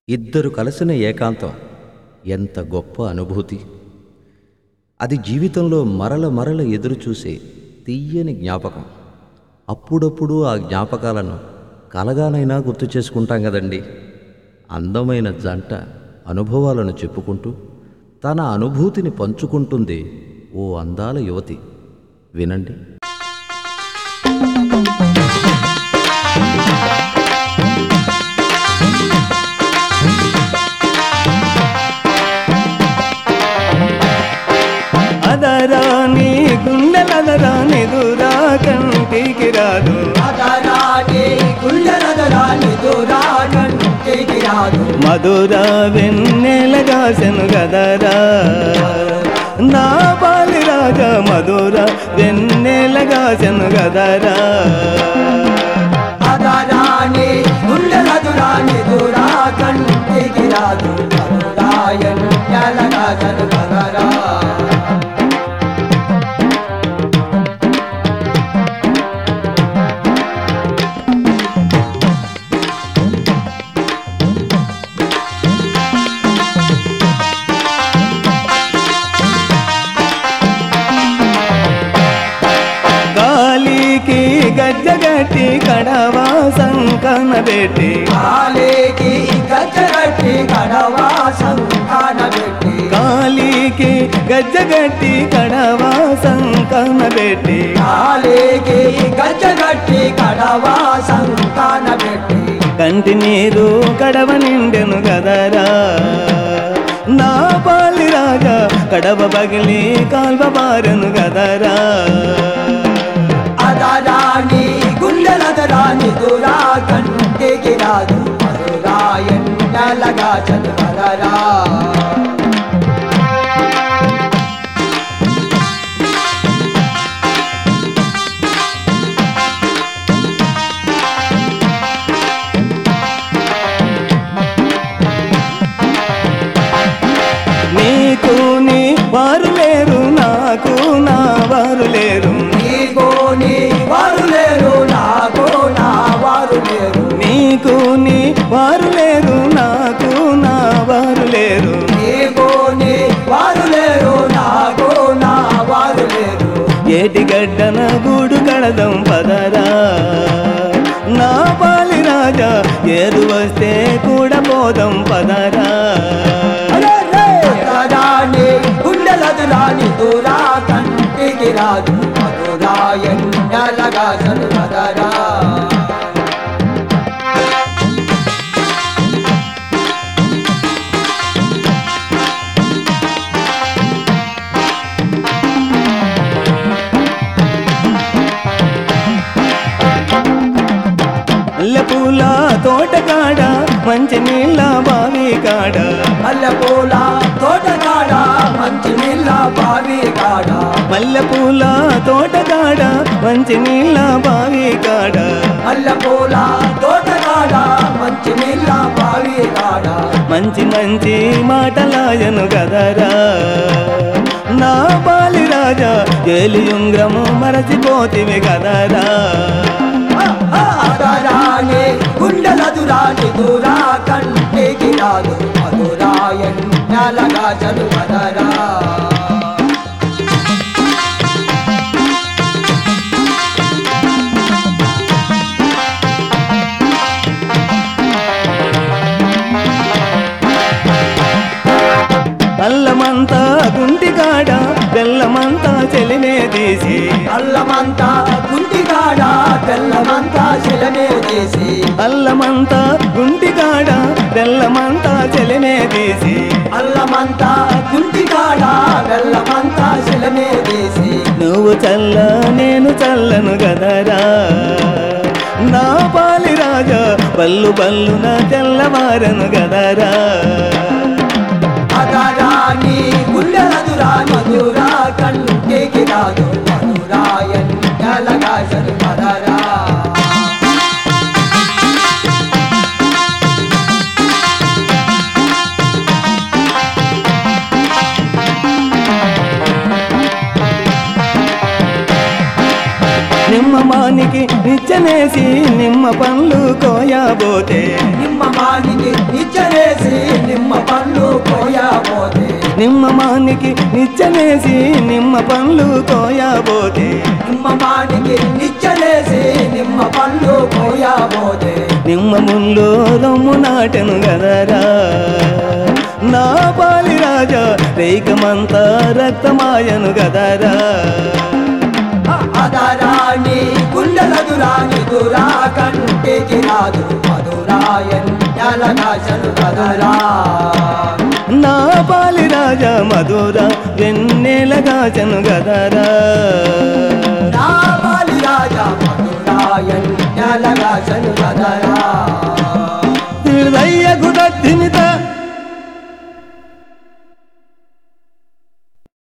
ఇద్దరు కలిసిన ఏకాంతం ఎంత గొప్ప అనుభూతి అది జీవితంలో మరల మరల ఎదురు చూసే తీయని జ్ఞాపకం అప్పుడప్పుడు ఆ జ్ఞాపకాలను కలగానైనా గుర్తు చేసుకుంటాం కదండి అందమైన జంట అనుభవాలను చెప్పుకుంటూ తన అనుభూతిని పంచుకుంటుంది ఓ అందాల యువతి వినండి అదరాని గుండెలదరాని దురా కంటికి రాదు అదరాని గుండెలదరాని దూరాకంటికి రాదు మధుర వెన్నెలగాసెను గదరా నా బాలి రాజా మధుర వెన్నెలగాసెను గదరా అదరాని గుండెలదురాని దూరాకంటికి రాదు మధురాయన్ ఎలగా చదువదరా గాలికి గజ్జగట్టి కడవా సంకన పెట్టి కాలేకి గచ్చగట్టి కడవా సంఖాన పెట్టి గాలికి గజ్జగట్టి కడవా సంకన పెట్టి కాలేకి గచ్చగట్టి కడవా సంఖాన పెట్టి కంటి నీరు కడవ నిండెను గదరా నా పాలి రాజా కడవ పగిలి కాల్వ బారెను గదరా అదరాని గుండెలదరాని దురా కంటికి రాదు మధురాయన్ ఎలగా చదువదరా నీకు నీ వారు లేరు నాకు నా వారు లేరు నీకు నీ వారు లేరు నాకు నా వారు లేరు నీకు నీ వారు లేరు నాకు నా వారు లేరు నీకు నీ వారు లేరు నాకు నా వారు లేరు ఏటి గడ్డన గూడు కడదం పదరా నా పాలి రాజా ఏరు వస్తే కూడా పోదం పదరా అదరాని గుండెలదురాని దురా కంటికి రాదు మధురాయన్ ఎలగా చదువదరా పూల తోట కాడ మంచి నీళ్ళ బావి కాడ మల్లెపూల తోటకాడ మంచి నీళ్ళ బావి కాడ మల్లెపూల తోట కాడ మంచి నీళ్ళ బావి కాడ మల్లెపూల తోటకాడ మంచి నీళ్ళ బావి కాడ మంచి మంచి మాటలాయను గదరా నా బాలి రాజా ఏలియుంగ్రము మరచిపోతివి గదరా అదరాని గుండెలదురాని దురా కంటికి రాదు మధురాయన్ నెలగా చదువదరా అల్లమంతా గుంటి కాడ బెల్లమంతా చెలినే తీసి అల్లమంతా గుంటికాడ బెల్లమంతా శిలనే చేసి అల్లమంతా గుంటి కాడ బెల్లమంతా చెలినే తీసి అల్లమంతా గుంటికాడ బెల్లమంతా శిలనే చేసి నువ్వు చల్ల నేను చల్లను గదరా నా పాలి రాజా బల్లు బల్లున తెల్లవారను గదరా అదరాని గుండెలదురా మధురా కంటికి రాదు మధురాయన్ ఎలగా చదువదరా నిమ్మ మానికి నిచ్చనేసి నిమ్మ పండ్లు కోయబోతే నిమ్మ మానికి నిచ్చనేసి నిమ్మ పండ్లు కోయబోతే నిమ్మ మానికి నిచ్చనేసి నిమ్మ పండ్లు కోయబోతే నిమ్మ మానికి నిచ్చనేసి నిమ్మ పండ్లు కోయబోతే నిమ్మ ముళ్ళు రొమ్ము నాటెను గదరా నా పాలి రాజా రేకమంతా రక్తమాయను గదరా అదరాణి గుండెలదు రాని దురా కంటికి రాదు మధురాయన్ జలదాశలు కదరా నా పాలి రాజా మధుర వెన్నెలగాచను గదరా